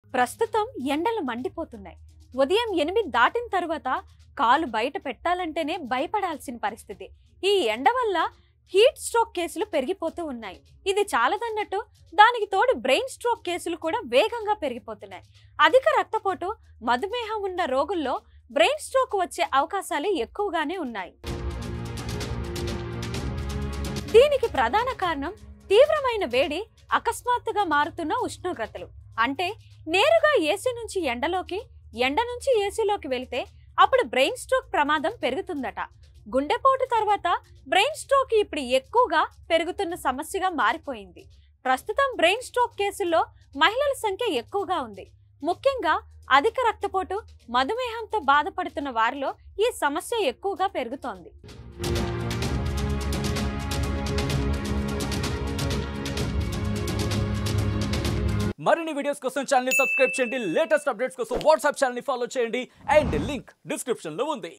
ప్రస్తుతం ఎండలు మండిపోతున్నాయి ఉదయం ఎనిమిది దాటిన తరువాత కాలు బయట పెట్టాలంటేనే భయపడాల్సిన పరిస్థితి ఈ ఎండ వల్ల హీట్ స్ట్రోక్ కేసులు పెరిగిపోతూ ఉన్నాయి ఇది చాలదన్నట్టు దానికి తోడు బ్రెయిన్ స్ట్రోక్ కేసులు కూడా వేగంగా పెరిగిపోతున్నాయి అధిక రక్తపోటు మధుమేహం ఉన్న రోగుల్లో బ్రెయిన్ స్ట్రోక్ వచ్చే అవకాశాలు ఎక్కువగానే ఉన్నాయి దీనికి ప్రధాన కారణం తీవ్రమైన వేడి అకస్మాత్తుగా మారుతున్న ఉష్ణోగ్రతలు అంటే నేరుగా ఏసీ నుంచి ఎండలోకి ఎండ నుంచి ఏసీలోకి వెళితే అప్పుడు బ్రెయిన్ స్ట్రోక్ ప్రమాదం పెరుగుతుందట గుండెపోటు తర్వాత బ్రెయిన్ స్ట్రోక్ ఇప్పుడు ఎక్కువగా పెరుగుతున్న సమస్యగా మారిపోయింది ప్రస్తుతం బ్రెయిన్ స్ట్రోక్ కేసుల్లో మహిళల సంఖ్య ఎక్కువగా ఉంది ముఖ్యంగా అధిక రక్తపోటు మధుమేహంతో బాధపడుతున్న వారిలో ఈ సమస్య ఎక్కువగా పెరుగుతోంది మరిన్ని వీడియోస్ కోసం ఛానల్ సబ్స్క్రైబ్ చేయండి లేటెస్ట్ అప్డేట్స్ కోసం వాట్సాప్ ఛానల్ ఫాలో చేయండి అండ్ లింక్ డిస్క్రిప్షన్ లో ఉంది